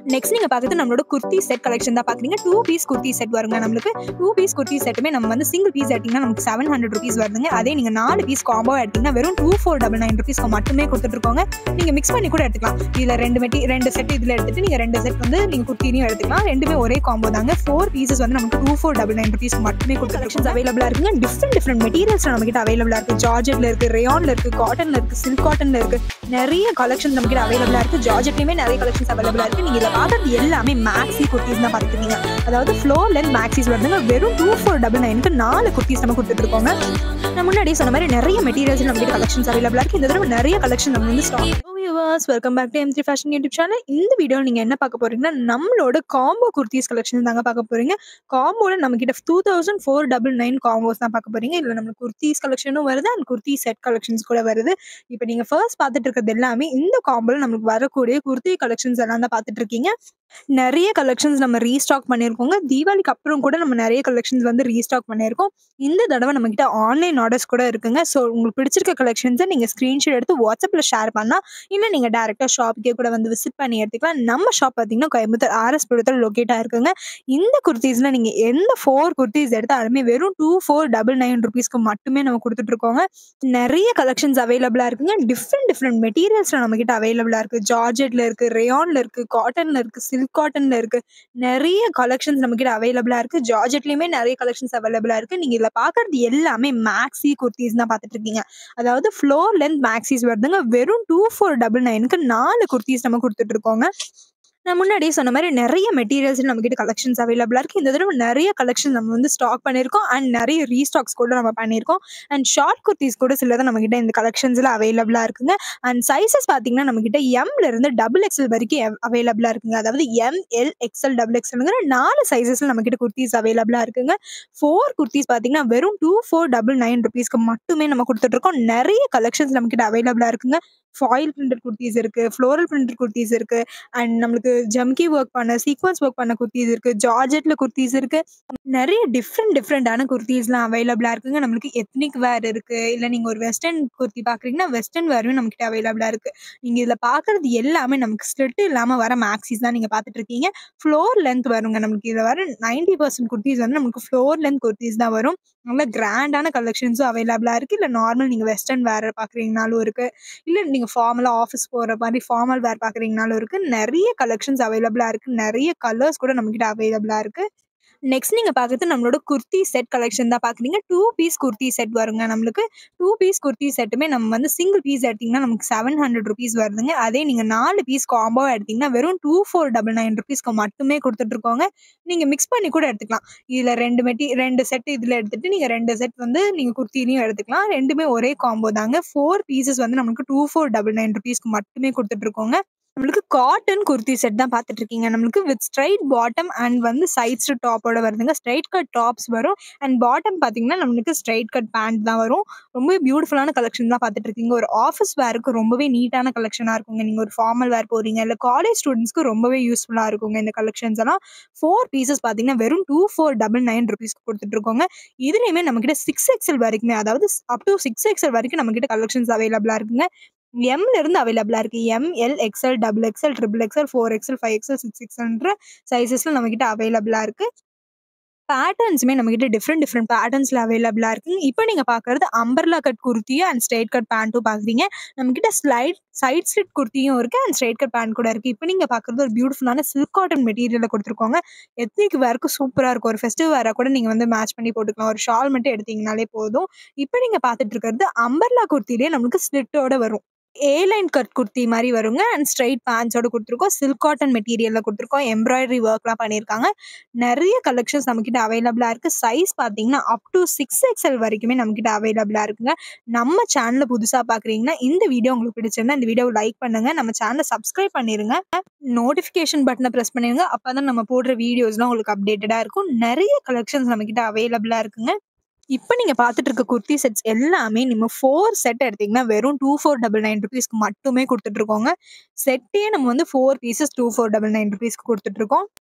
Next நீங்க பார்க்குறது நம்மளோட குர்த்தி செட் கலெக்ஷன் தான் பாக்குறீங்க டூ பீஸ் குர்த்தி செட் வருங்க நம்மளுக்கு டூ பீஸ் குர்த்தி செட்டுமே நம்ம வந்து சிங்கிள் பீஸ் எடுத்தீங்கன்னா நமக்கு செவன் ஹண்ட்ரட் ருபீஸ் வருதுங்க அதே நீங்க நாலு பீஸ் காம்போ எடுத்தீங்கன்னா வெறும் டூ ஃபோர் டபுள் நைன் ருபீஸ்க்கு மட்டுமே கொடுத்துட்டு இருக்கோங்க நீங்க மிக்ஸ் பண்ணி கூட எடுத்துக்கலாம் இதுல ரெண்டு மெட்டி ரெண்டு செட் இதுல எடுத்துட்டு நீங்க ரெண்டு செட் வந்து நீங்க குர்த்திலையும் எடுத்துக்கலாம் ரெண்டுமே ஒரே காம்போ தாங்க ஃபோர் பீசஸ் வந்து நமக்கு டூ ஃபோர் டபுள் நைன் ருபீஸ்க்கு மட்டுமே கொடுத்து கலெக்ஷன்ஸ் அவைலபிளா இருக்குங்க டிஃப்ரெண்ட் டிஃப்ரெண்ட் மெட்டீரியல்ஸ் நம்ம கிட்ட அவைலபிளா இருக்கு ஜார்ஜெட்ல இருக்கு ரேயான்ல இருக்கு காட்டன்ல இருக்கு சில்க் காட்டன்ல இருக்கு நிறைய கலெக்ஷன்ஸ் நம்ம கிட்ட அவைலபிளா இருக்கு ஜார்ஜெட்லயுமே நிறைய கலெக்ஷன்ஸ் அவைலபிளா இருக்கு நீங்க இதை பார்க்கறது எல்லாமே மேக்ஸி குர்த்திஸ் தான் பார்த்துருக்கீங்க அதாவது ஃப்ளோர் லென்த் மேக்ஸிஸ் வருதுங்க வெறும் டூ ஃபோர் டபுள் நைனுக்கு நாலு குர்த்திஸ் நம்ம கொடுத்துட்டு இருக்கோங்க நான் முன்னாடியே சொன்ன மாதிரி நிறைய மெட்டீரியல்ஸ் நம்ம கிட்ட கலெக்ஷன்ஸ் அவைலபிளா இருக்கு இந்த தடவை நிறைய கலெக்ஷன் நம்ம வந்து stock viewers welcome back to M three fashion YouTube channel இந்த வீடியோவில் நீங்கள் என்ன பார்க்க போறீங்கன்னா நம்மளோட காம்போ குர்த்திஸ் கலெக்ஷன் தாங்க பார்க்க போறீங்க காம்போல நம்ம கிட்ட two thousand four double nine combos தான் பார்க்க போறீங்க இதில் நம்மளுக்கு குர்த்திஸ் கலெக்ஷனும் வருது அண்ட் குர்த்தி செட் கலெக்ஷன்ஸ் கூட வருது இப்போ நீங்கள் ஃபர்ஸ்ட் பார்த்துட்டு இருக்கிறது எல்லாமே இந்த காம்போல நம்மளுக்கு வரக்கூடிய குர்த்தி கலெக்ஷன்ஸ் எல்லாம் தான் பார்த்துட்டு இருக்கீங்க நிறைய கலெக்ஷன்ஸ் நம்ம ரீஸ்டாக் பண்ணியிருக்கோங்க தீபாவளிக்கு அப்புறம் கூட நம்ம நிறைய கலெக்ஷன்ஸ் வந்து ரீஸ்டாக் பண்ணியிருக்கோம் இந்த தடவை நம்ம கிட்ட ஆன்லைன் ஆர்டர்ஸ் கூட இருக்குங்க ஸோ உங்களுக்கு பிடிச்சிருக்க கலெக்ஷன்ஸை நீங்கள் ஸ்க்ரீன்ஷாட் எடுத்து வாட்ஸ்அப்பில் ஷேர் பண்ணால் இல்லை நீங்கள் டேரெக்டாக ஷாப்புக்கே கூட வந்து விசிட் பண்ணி எடுத்துக்கலாம் நம்ம ஷாப் பார்த்தீங்கன்னா கோயம்புத்தூர் ஆர்எஸ் புரத்தில் லொக்கேட் ஆயிருக்குங்க இந்த குர்த்திஸில் நீங்கள் எந்த ஃபோர் குர்த்திஸ் எடுத்தாலுமே வெறும் டூ ஃபோர் டபுள் நைன் ருபீஸ்க்கு மட்டுமே நம்ம கொடுத்துட்ருக்கோங்க நிறைய கலெக்ஷன்ஸ் அவைலபிளாக இருக்குங்க டிஃப்ரெண்ட் டிஃப்ரெண்ட் மெட்டீரியல்ஸில் நம்மக்கிட்ட அவைலபிளாக இருக்குது ஜார்ஜெட்டில் இருக்குது ரேயானில் இருக்குது காட்டனில் இருக்குது சில்க் காட்டனில் இருக்குது நிறைய கலெக்ஷன்ஸ் நம்மக்கிட்ட அவைலபிளாக இருக்குது ஜார்ஜெட்லேயுமே நிறைய கலெக்ஷன்ஸ் அவைலபிளாக இருக்குது நீங்கள் இதில் பார்க்குறது எல்லாமே மேக்ஸி குர்த்திஸ் தான் பார்த்துட்டு இருக்கீங்க அதாவது ஃப்ளோர் லென்த் மேக்ஸிஸ் வருதுங்க வெறும் டூ ஃபோர் டபுள் நைனுக்கு நாலு குர்த்திஸ் நம்ம கொடுத்துட்டு இருக்கோங்க நான் முன்னாடியே சொன்ன மாதிரி நிறைய மெட்டீரியல்ஸ் நம்ம கிட்ட கலெக்ஷன்ஸ் அவைலபிளாக இருக்குது இந்த தடவை நிறைய கலெக்ஷன் நம்ம வந்து ஸ்டாக் பண்ணியிருக்கோம் அண்ட் நிறைய ரீஸ்டாக்ஸ் கூட நம்ம பண்ணியிருக்கோம் அண்ட் ஷார்ட் குர்த்திஸ் கூட சில தான் நம்ம கிட்ட இந்த கலெக்ஷன்ஸில் அவைலபிளாக இருக்குங்க அண்ட் சைஸஸ் பார்த்தீங்கன்னா நம்ம கிட்ட எம்ல இருந்து டபுள் எக்ஸல் வரைக்கும் அவைலபிளாக இருக்குங்க அதாவது எம் எல் எக்ஸ்எல் டபுள் எக்ஸ்எல்ங்கிற நாலு சைஸஸ்ல நம்ம கிட்ட குர்த்திஸ் அவைலபிளாக இருக்குங்க ஃபோர் குர்த்திஸ் பார்த்தீங்கன்னா வெறும் டூ ஃபோர் டபுள் நைன் ருபீஸ்க்கு மட்டுமே நம்ம கொடுத்துட்ருக்கோம் நிறைய கலெக்ஷன்ஸ் நம்ம கிட்ட அவைலபிளாக இருக்குங்க ஃபாயில் பிரிண்டட் குர்த்திஸ் இருக்கு ஃப்ளோரல் பிரிண்டட் குர்த்திஸ் இருக்கு அண்ட் நம்மளுக்கு ஜம்கி ஒர்க் பண்ண சீக்வன்ஸ் ஒர்க் பண்ண குர்த்திஸ் இருக்கு ஜார்ஜெட்ல குர்த்திஸ் இருக்கு நிறைய டிஃப்ரெண்ட் டிஃப்ரெண்டான குர்த்திஸ்லாம் அவைலபிளா இருக்குங்க நம்மளுக்கு எத்னிக் வேர் இருக்கு இல்ல நீங்க ஒரு வெஸ்டர்ன் குர்த்தி பாக்குறீங்கன்னா வெஸ்டர்ன் வேரும் நம்மகிட்ட அவைலபிளா இருக்கு நீங்க இதுல பாக்குறது எல்லாமே நமக்கு ஸ்லிட் இல்லாம வர மேக்ஸிஸ் தான் நீங்க பாத்துட்டு இருக்கீங்க ஃப்ளோர் லென்த் வருங்க நமக்கு இதுல வர நைன்டி பர்சன்ட் குர்த்திஸ் வந்து நமக்கு ஃப்ளோர் லென்த் குர்த்திஸ் தான் வரும் நல்ல கிராண்டான கலெக்ஷன்ஸும் அவைலபிளா இருக்கு இல்ல நார்மல் நீங்க வெஸ்டர்ன் வேர் பாக்குறீங்கனாலும் இருக்கு இல்ல நீங்க ஃபார்மலா ஆஃபீஸ் போற மாதிரி ஃபார்மல் வேர் பாக்குறீங்கனாலும் இருக்கு நிறைய கலெக்ஷன்ஸ் அவைலபிளா இருக்கு நிறைய கலர்ஸ் கூட நம்ம கிட்ட அவைலபிளா இருக்கு நெக்ஸ்ட் நீங்க பாக்குறது நம்மளோட குர்த்தி செட் கலெக்ஷன் தான் பாக்குறீங்க டூ பீஸ் குர்த்தி செட் வருங்க நம்மளுக்கு டூ பீஸ் குர்த்தி செட்டுமே நம்ம வந்து சிங்கிள் பீஸ் எடுத்தீங்கன்னா நமக்கு செவன் ஹண்ட்ரட் ருபீஸ் வருதுங்க அதே நீங்க நாலு பீஸ் காம்போ எடுத்தீங்கன்னா வெறும் டூ ஃபோர் டபுள் நைன் ருபீஸ்க்கு மட்டுமே கொடுத்துட்டு இருக்கோங்க நீங்க மிக்ஸ் பண்ணி கூட எடுத்துக்கலாம் இதுல ரெண்டு மெட்டி ரெண்டு செட் இதுல எடுத்துட்டு நீங்க ரெண்டு செட் வந்து நீங்க குர்த்திலையும் எடுத்துக்கலாம் ரெண்டுமே ஒரே காம்போ தாங்க ஃபோர் பீசஸ் வந்து நமக்கு டூ ஃபோர் டபுள் நைன் ருபீஸ்க்கு மட்டுமே கொடுத்துட்டு இருக்கோங்க நம்மளுக்கு காட்டன் குர்த்தி செட் தான் பார்த்துட்டு இருக்கீங்க நம்மளுக்கு வித் ஸ்ட்ரைட் பாட்டம் அண்ட் வந்து சைட்ஸ் டாப்போட வருதுங்க ஸ்ட்ரைட் கட் டாப்ஸ் வரும் அண்ட் பாட்டம் பார்த்தீங்கன்னா நம்மளுக்கு ஸ்ட்ரைட் கட் பேண்ட் தான் வரும் ரொம்ப பியூட்டிஃபுல்லான கலெக்ஷன் தான் பார்த்துட்டு இருக்கீங்க ஒரு ஆஃபீஸ் வேருக்கு ரொம்பவே நீட்டான கலெக்ஷனாக இருக்குங்க நீங்கள் ஒரு ஃபார்மல் வேர் போறீங்க இல்லை காலேஜ் ஸ்டூடெண்ட்ஸ்க்கு ரொம்பவே யூஸ்ஃபுல்லாக இருக்குங்க இந்த கலெக்ஷன்ஸ் எல்லாம் ஃபோர் பீசஸ் பார்த்தீங்கன்னா வெறும் டூ ஃபோர் டபுள் நைன் ருபீஸ்க்கு கொடுத்துட்டு இருக்கோங்க இதுலேயுமே நம்மக்கிட்ட சிக்ஸ் எக்ஸல் வரைக்குமே அதாவது அப் டு சிக்ஸ் எக்ஸல் வரைக்கும் நம்மக்கிட்ட கலெக்ஷன்ஸ் அவைலபிளாக இருக்குங்க எம்ல இருந்து அவைலபிளா இருக்கு M L XL double XL triple XL four XL five XL six எக்ஸ்எல்ன்ற சைஸஸ்ல நம்ம கிட்ட அவைலபிளா இருக்கு பேட்டர்ன்ஸுமே நம்ம கிட்ட டிஃப்ரெண்ட் டிஃப்ரெண்ட் பேட்டர்ன்ஸ்ல அவைலபிளா இருக்கு இப்போ நீங்க பாக்குறது அம்பர்லா கட் குர்த்தியும் அண்ட் ஸ்ட்ரைட் கட் பேண்ட்டும் பாக்குறீங்க நம்ம கிட்ட ஸ்லைட் சைட் ஸ்லிட் குர்த்தியும் இருக்கு அண்ட் ஸ்ட்ரைட் கட் பேண்ட் கூட இருக்கு இப்போ நீங்க பாக்குறது ஒரு பியூட்டிஃபுல்லான சில்க் காட்டன் மெட்டீரியல கொடுத்துருக்கோங்க எத்னிக் வேருக்கு சூப்பரா இருக்கும் ஒரு ஃபெஸ்டிவ் வேற கூட நீங்க வந்து மேட்ச் பண்ணி போட்டுக்கலாம் ஒரு ஷால் மட்டும் எடுத்தீங்கனாலே போதும் இப்போ நீங்க பாத்துட்டு இருக்கிறது அம்பர்லா குர்த்திலே நமக்கு ஸ்லிட்டோட வரும் ஏ லைன் கட் குர்த்தி மாதிரி வருங்க அண்ட் ஸ்ட்ரைட் பேண்ட்ஸோட கொடுத்துருக்கோம் சில்க் காட்டன் மெட்டீரியலில் கொடுத்துருக்கோம் எம்ப்ராய்டரி ஒர்க்லாம் பண்ணியிருக்காங்க நிறைய கலெக்ஷன்ஸ் நம்மக்கிட்ட அவைலபிளாக இருக்குது சைஸ் பார்த்தீங்கன்னா அப் டு சிக்ஸ் எக்ஸ்எல் வரைக்குமே நம்மக்கிட்ட அவைலபிளாக இருக்குங்க நம்ம சேனலில் புதுசாக பார்க்குறீங்கன்னா இந்த வீடியோ உங்களுக்கு பிடிச்சிருந்தா இந்த வீடியோவை லைக் பண்ணுங்கள் நம்ம சேனலை சப்ஸ்கிரைப் பண்ணிடுங்க நோட்டிஃபிகேஷன் பட்டனை ப்ரெஸ் பண்ணிடுங்க அப்போ தான் நம்ம போடுற வீடியோஸ்லாம் உங்களுக்கு அப்டேட்டடாக இருக்கும் நிறைய கலெக்ஷன்ஸ் நம்மக்கிட்ட அவைலபிளாக இருக்குங்க இப்போ நீங்கள் பார்த்துட்டு இருக்க குர்த்தி செட்ஸ் எல்லாமே நம்ம ஃபோர் செட் எடுத்தீங்கன்னா வெறும் டூ ஃபோர் டபுள் நைன் ருபீஸ்க்கு மட்டுமே கொடுத்துட்ருக்கோங்க செட்டே நம்ம வந்து four pieces two four double nine ருபீஸ்க்கு கொடுத்துட்ருக்கோம்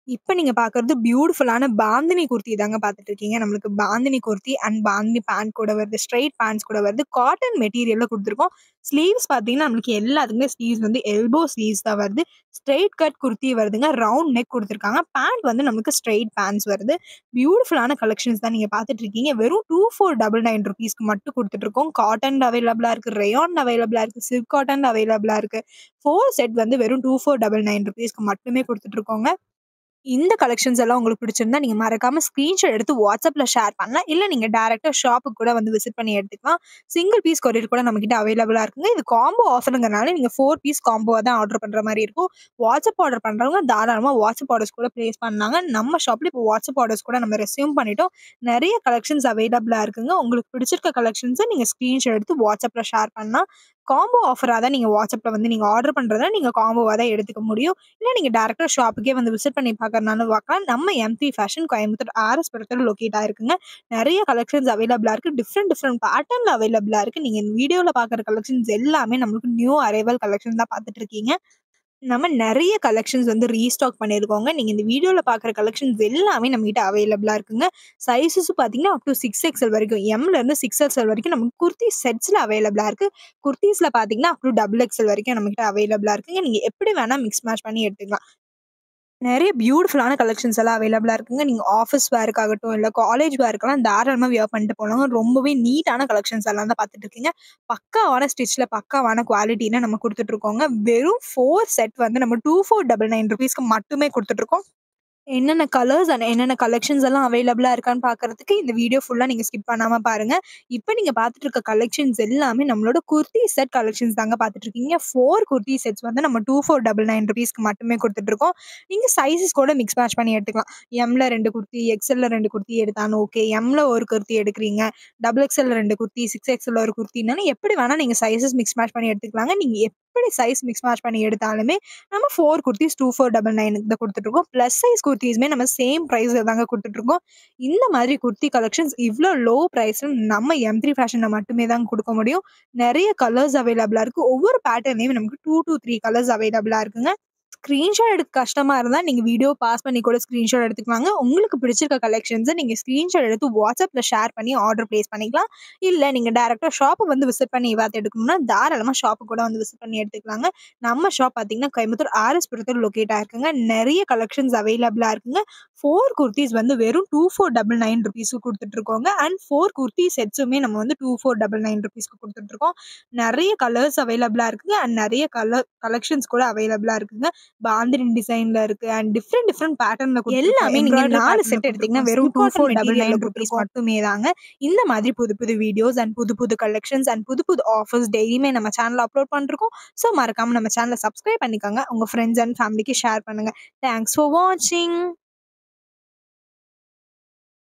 இப்ப நீங்க பார்க்கறது பியூட்டிஃபுல்லான பாந்தினி குர்த்தி தாங்க பார்த்துட்டு இருக்கீங்க. நம்மளுக்கு பாந்தினி குர்த்தி அண்ட் பாந்தினி பேண்ட் கூட வருது. ஸ்ட்ரெய்ட் பேண்ட்ஸ் கூட வருது. காட்டன் மெட்டீரியல்ல குடுத்துருக்கோம். ஸ்லீவ்ஸ் பார்த்தீங்கன்னா, நம்மளுக்கு எல்லாத்துக்குமே ஸ்லீவ்ஸ் வந்து எல்போ ஸ்லீவ்ஸ் தான் வருது. ஸ்ட்ரெய்ட் கட் குர்த்தி வருதுங்க. ரவுண்ட் நெக் குடுத்துருக்காங்க. பேண்ட் வந்து நமக்கு ஸ்ட்ரெய்ட் பேண்ட்ஸ் வருது. பியூட்டிஃபுல்லான கலெக்ஷன்ஸ் தான் நீங்க பார்த்துட்டு இருக்கீங்க. வெறும் ₹2499க்கு மட்டும் குடுத்துட்டுருக்கோம். காட்டன்ல அவைலபிளா இருக்கு. ரேயான்ல அவைலபிளா இருக்கு. சில்க் காட்டன்ல அவைலபிளா இருக்கு. 4 செட் வந்து வெறும் ₹2499க்கு மட்டுமே குடுத்துட்டுருக்கோங்க. இந்த கலெக்ஷன்ஸ் எல்லாம் உங்களுக்கு பிடிச்சிருந்தா, நீங்க மறக்காம ஸ்கிரீன்ஷாட் எடுத்து WhatsAppல ஷேர் பண்ணலாம். இல்ல நீங்க டைரக்ட்டா ஷாப்புக்கு கூட வந்து விசிட் பண்ணி எடுத்துக்கலாம். சிங்கிள் பீஸ் கொரியர் கூட நம்மகிட்ட அவைலபிளா இருக்குங்க. இது காம்போ ஆஃபர்ங்கிறனால நீங்க 4 பீஸ் காம்போவா தான் ஆர்டர் பண்ற மாரி இருக்கும். வாட்ஸ்அப் ஆர்டர் பண்றவங்க தாராளமா வாட்ஸ்அப் ஆர்டர்ஸ் கூட பிளேஸ் பண்ணலாங்க. நம்ம ஷாப்ல இப்போ வாட்ஸ்அப் ஆர்டர்ஸ் கூட நம்ம ரெஸ்யூம் பண்ணிட்டோம். நெறைய கலெக்ஷன்ஸ் அவைலபிளா இருக்குங்க. உங்களுக்கு பிடிச்சிருக்க கலெக்ஷன்ஸ நீங்க ஸ்கிரீன்ஷாட் எடுத்து WhatsAppல ஷேர் பண்ணலாம். காம்போ ஆஃபரா தான் நீங்க WhatsAppல வந்து நீங்க ஆர்டர் பண்றத நீங்க காம்போவா தான் எடுத்துக்க முடியும். இல்ல நீங்க டைரக்ட்டா ஷாப்புக்கே வந்து விசிட் பண்ணி பார்க்கறனாலும் பார்க்கலாம். நம்ம M3 ஃபேஷன் கோயம்புத்தூர் ஆர்எஸ்-புரத்துல லொகேட் ஆயிருக்குங்க. நெறைய கலெக்ஷன்ஸ் அவைலபிளா இருக்கு. டிஃபரெண்ட் டிஃபரெண்ட் பேட்டர்ன்ல அவைலபிளா இருக்கு. நீங்க வீடியோல பார்க்குற கலெக்ஷன்ஸ் எல்லாமே நம்மளுக்கு நியூ அரைவல் கலெக்ஷன் தான் பார்த்துட்டு இருக்கீங்க. நம்ம நெறைய கலெக்ஷன்ஸ் வந்து ரீஸ்டாக் பண்ணியிருக்கோங்க. நீங்க இந்த வீடியோல பார்க்குற கலெக்ஷன்ஸ் எல்லாமே நம்மகிட்ட அவைலபிளா இருக்குங்க. சைஸஸும் பார்த்தீங்கன்னா, அப் டூ 6XL வரைக்கும் எம்லேருந்து 6XL வரைக்கும் நமக்கு குர்த்தி செட்ஸ்ல அவைலபிளா இருக்கு. குர்தீஸ்ல பார்த்தீங்கன்னா, அப் டூ டபுள் எக்ஸ்எல் வரைக்கும் நம்மகிட்ட அவைலபிளா இருக்குங்க. நீங்க எப்படி வேணா மிக்ஸ் மேட்ச் பண்ணி எடுத்துக்கலாம். நெறைய பியூட்டிஃபுல்லான கலெக்ஷன்ஸ் எல்லாம் அவைலபிளா இருக்குங்க. நீங்க ஆஃபீஸ் வேர்க்காகட்டும், இல்ல காலேஜ் வேர்க்கலாம் தாராளமா வியர் பண்ணிட்டு போலாங்க. ரொம்பவே நீட்டான கலெக்ஷன்ஸ் எல்லாம் தான் பார்த்துட்டு இருக்கீங்க. பக்காவான ஸ்டிச்ல பக்காவான குவாலிட்டில நம்ம குடுத்துட்டுருக்கோங்க. வெறும் 4 செட் வந்து நம்ம ₹2499க்கு மட்டுமே குடுத்துட்டுருக்கோம். என்னென்ன கலர்ஸ் அண்ட் என்னென்ன கலெக்ஷன்ஸ் எல்லாம் அவைலபிளா இருக்கான்னு பார்க்கறதுக்கு இந்த வீடியோ ஃபுல்லா நீங்க ஸ்கிப் பண்ணாம பாருங்க. இப்ப நீங்க பார்த்துட்டு இருக்க கலெக்ஷன்ஸ் எல்லாமே நம்மளோட குர்த்தி செட் கலெக்ஷன்ஸ் தாங்க பார்த்துட்டு இருக்கீங்க. 4 குர்த்தி செட்ஸ் வந்து நம்ம ₹2499க்கு மட்டுமே குடுத்துட்டுருக்கோம். நீங்க சைஸஸ் கூட மிக்ஸ் மேட்ச் பண்ணி எடுத்துக்கலாம். எம்ல 2 குர்த்தி, எக்ஸ்எல்ல 2 குர்த்தி எடுத்தாலும் ஓகே. எம்ல ஒரு குர்த்தி எடுக்குறீங்க. டபுள் எக்ஸ்எல்ல 2 குர்த்தி, 6XLல ஒரு குர்த்தினாலும் எப்படி வேணா நீங்க சைஸஸ் மிக்ஸ் மேட்ச் பண்ணி எடுத்துக்கலாங்க. நீங்க எப்படி சைஸ் மிக்ஸ் மேட்ச் பண்ணி எடுத்தாலுமே நம்ம 4 குர்தீஸ் ₹2499க்கு தான் குடுத்துட்டுருக்கோம். பிளஸ் சைஸ் குர்தீஸுமே நம்ம சேம் பிரைஸ்ல தாங்க குடுத்துட்டுருக்கோம். இந்த மாதிரி குர்த்தி கலெக்ஷன்ஸ் இவ்ளோ லோ பிரைஸ்ல நம்ம M3 ஃபேஷன்ல மட்டுமே தான் குடுக்க முடியும். நெறைய கலர்ஸ் அவைலபிளா இருக்கு. ஒவ்வொரு பேட்டர்ன்லயும் நமக்கு 2 டூ 3 கலர்ஸ் அவைலபிளா இருக்குங்க. ஸ்கிரீன்ஷாட் எடுக்க கஷ்டமா இருந்தா நீங்க வீடியோ பாஸ் பண்ணி கூட ஸ்கிரீன்ஷாட் எடுத்துக்கலாங்க. உங்களுக்கு பிடிச்சிருக்க கலெக்ஷன்ஸ நீங்க ஸ்கிரீன்ஷாட் எடுத்து WhatsAppல ஷேர் பண்ணி ஆர்டர் பிளேஸ் பண்ணிக்கலாம். இல்ல நீங்க டைரக்ட்டா ஷாப்ப வந்து விசிட் பண்ணி பார்த்து எடுக்கணும்னா, தாராளமா ஷாப்புக்கு கூட வந்து விசிட் பண்ணி எடுத்துக்கலாங்க. நம்ம ஷாப் பார்த்தீங்கன்னா, கோயம்புத்தூர் ஆர்எஸ்-புரத்துல லொகேட் ஆயிருக்குங்க. நெறைய கலெக்ஷன்ஸ் அவைலபிளா இருக்குங்க. 4 குர்தீஸ் வந்து வெறும் ₹2499க்கு குடுத்துட்டுருக்கோங்க. அண்ட் 4 குர்த்தி செட்ஸுமே நம்ம வந்து ₹2499க்கு குடுத்துட்டுருக்கோம். நெறைய கலர்ஸ் அவைலபிளா இருக்குங்க. அண்ட் நெறைய கலர் கலெக்ஷன்ஸ் கூட அவைலபிளா இருக்குங்க. பாந்தினி டிசைன்ல இருக்கு. அண்ட் டிஃபரெண்ட் டிஃபரெண்ட் பேட்டர்ன்ல குடுத்துருக்கோம். எல்லாமே நீங்க 4 செட் எடுத்தீங்கன்னா வெறும் ₹2499 மட்டுமே தாங்க. இந்த மாதிரி புது புது வீடியோஸ் அண்ட் புது புது கலெக்ஷன்ஸ் அண்ட் புது புது ஆஃபர்ஸ் டெய்லியுமே நம்ம சேனல்ல அப்லோட் பண்ணிருக்கோம். ஸோ மறக்காம நம்ம சேனல சப்ஸ்கிரைப் பண்ணிக்கோங்க. உங்க ஃப்ரெண்ட்ஸ் அண்ட் ஃபேமிலிக்கு ஷேர் பண்ணுங்க. தேங்க்ஸ் ஃபார் வாட்சிங்.